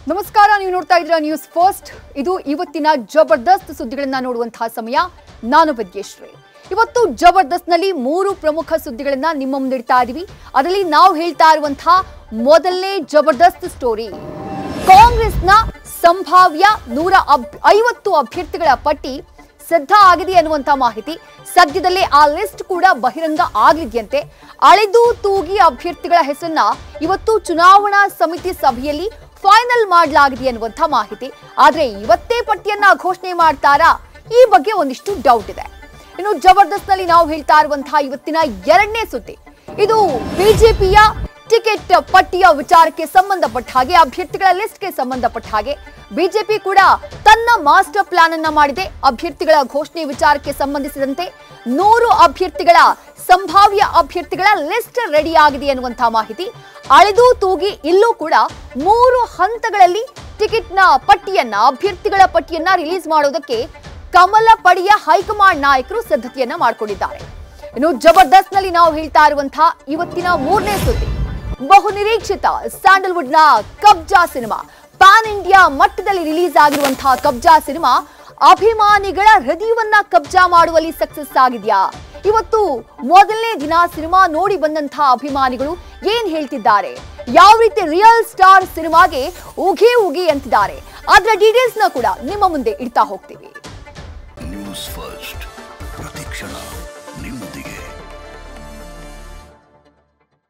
ನಮಸ್ಕಾರ ನೀವು ನೋಡ್ತಾ ಇದ್ದೀರಾ ನ್ಯೂಸ್ ಫಸ್ಟ್ ಇದು ಇವತ್ತಿನ ಜಬರ್ದಸ್ತ್ ಸುದ್ದಿಗಳನ್ನ ನೋಡುವಂತಹ ಸಮಯ ನಾನು ವಿದ್ಯೇಶ್ರೀ ಇವತ್ತು ಜಬರ್ದಸ್ತ್ನಲ್ಲಿ ಮೂರು ಪ್ರಮುಖ ಸುದ್ದಿಗಳನ್ನ ನಿಮ್ಮ ಮುಂದಿಡ್ತಾ ಇದೀವಿ ಅದರಲ್ಲಿ ನಾವು ಹೇಳ್ತಾ ಇರುವಂತಹ ಮೊದಲನೇ ಜಬರ್ದಸ್ತ್ ಸ್ಟೋರಿ ಕಾಂಗ್ರೆಸ್ನ ಸಂಭಾವ್ಯ ನೂರ ಅಬ್- ಐವತ್ತು ಅಭ್ಯರ್ಥಿಗಳ ಪಟ್ಟಿ ಸಿದ್ಧ ಆಗಿದೆ ಅನ್ನುವಂತ ಮಾಹಿತಿ ಸದ್ಯದಲ್ಲೇ ಆ ಲಿಸ್ಟ್ ಕೂಡ ಬಹಿರಂಗ ಆಗಲಿದೆಯಂತೆ ಅಳೆದು ತೂಗಿ ಅಭ್ಯರ್ಥಿಗಳ ಹೆಸರನ್ನ ಇವತ್ತು ಚುನಾವಣಾ ಸಮಿತಿ ಸಭೆಯಲ್ಲಿ ಫೈನಲ್ ಮಾಡಲಾಗಿದೆ ಅನ್ನುವಂಥ ಮಾಹಿತಿ ಆದ್ರೆ ಇವತ್ತೇ ಪಟ್ಟಿಯನ್ನ ಘೋಷಣೆ ಮಾಡ್ತಾರಾ ಈ ಬಗ್ಗೆ ಒಂದಿಷ್ಟು ಡೌಟ್ ಇದೆ ಇನ್ನು ಜಬರ್ದಸ್ತ್ನಲ್ಲಿ ನಾವು ಹೇಳ್ತಾ ಇರುವಂತಹ ಇವತ್ತಿನ ಎರಡನೇ ಸುದ್ದಿ ಇದು ಬಿಜೆಪಿಯ ಟಿಕೆಟ್ ಪಟ್ಟಿಯ ವಿಚಾರಕ್ಕೆ ಸಂಬಂಧಪಟ್ಟ ಹಾಗೆ ಅಭ್ಯರ್ಥಿಗಳ ಲಿಸ್ಟ್ಗೆ ಸಂಬಂಧಪಟ್ಟ ಹಾಗೆ ಬಿಜೆಪಿ ಕೂಡ ತನ್ನ ಮಾಸ್ಟರ್ ಪ್ಲಾನ್ ಅನ್ನ ಮಾಡಿದೆ ಅಭ್ಯರ್ಥಿಗಳ ಘೋಷಣೆ ವಿಚಾರಕ್ಕೆ ಸಂಬಂಧಿಸಿದಂತೆ ನೂರು ಅಭ್ಯರ್ಥಿಗಳ ಸಂಭಾವ್ಯ ಅಭ್ಯರ್ಥಿಗಳ ಲಿಸ್ಟ್ ರೆಡಿ ಆಗಿದೆ ಅನ್ನುವಂತಹ ಮಾಹಿತಿ ಅಳೆದು ತೂಗಿ ಇಲ್ಲೂ ಕೂಡ ಮೂರು ಹಂತಗಳಲ್ಲಿ ಟಿಕೆಟ್ನ ಪಟ್ಟಿಯನ್ನ ಅಭ್ಯರ್ಥಿಗಳ ಪಟ್ಟಿಯನ್ನ ರಿಲೀಸ್ ಮಾಡೋದಕ್ಕೆ ಕಮಲ ಪಡೆಯ ಹೈಕಮಾಂಡ್ ನಾಯಕರು ಸಿದ್ಧತೆಯನ್ನ ಮಾಡಿಕೊಂಡಿದ್ದಾರೆ ಇನ್ನು ಜಬರ್ದಸ್ತ್ ನಲ್ಲಿ ನಾವು ಹೇಳ್ತಾ ಇರುವಂತಹ ಇವತ್ತಿನ ಮೂರನೇ ಸುದ್ದಿ ಬಹು ನಿರೀಕ್ಷಿತ ಸ್ಯಾಂಡಲ್ವುಡ್ ನ ಕಬ್ಜಾ ಸಿನಿಮಾ ಪ್ಯಾನ್ ಇಂಡಿಯಾ ಮಟ್ಟದಲ್ಲಿ ರಿಲೀಸ್ ಆಗಿರುವಂತಹ ಕಬ್ಜಾ ಸಿನಿಮಾ ಅಭಿಮಾನಿಗಳ ಹೃದಯವನ್ನ ಕಬ್ಜಾ ಮಾಡುವಲ್ಲಿ ಸಕ್ಸಸ್ ಆಗಿದ್ಯಾ ಇವತ್ತು ಮೊದಲನೇ ದಿನ ಸಿನಿಮಾ ನೋಡಿ ಬಂದಂತಹ ಅಭಿಮಾನಿಗಳು ಏನ್ ಹೇಳ್ತಿದ್ದಾರೆ ಯಾವ ರೀತಿ ರಿಯಲ್ ಸ್ಟಾರ್ ಸಿನಿಮಾಗೆ ಉಗಿ ಉಗಿ ಅಂತಿದ್ದಾರೆ ಅದರ ಡೀಟೇಲ್ಸ್ ನ ಕೂಡ ನಿಮ್ಮ ಮುಂದೆ ಇಡ್ತಾ ಹೋಗ್ತೀವಿ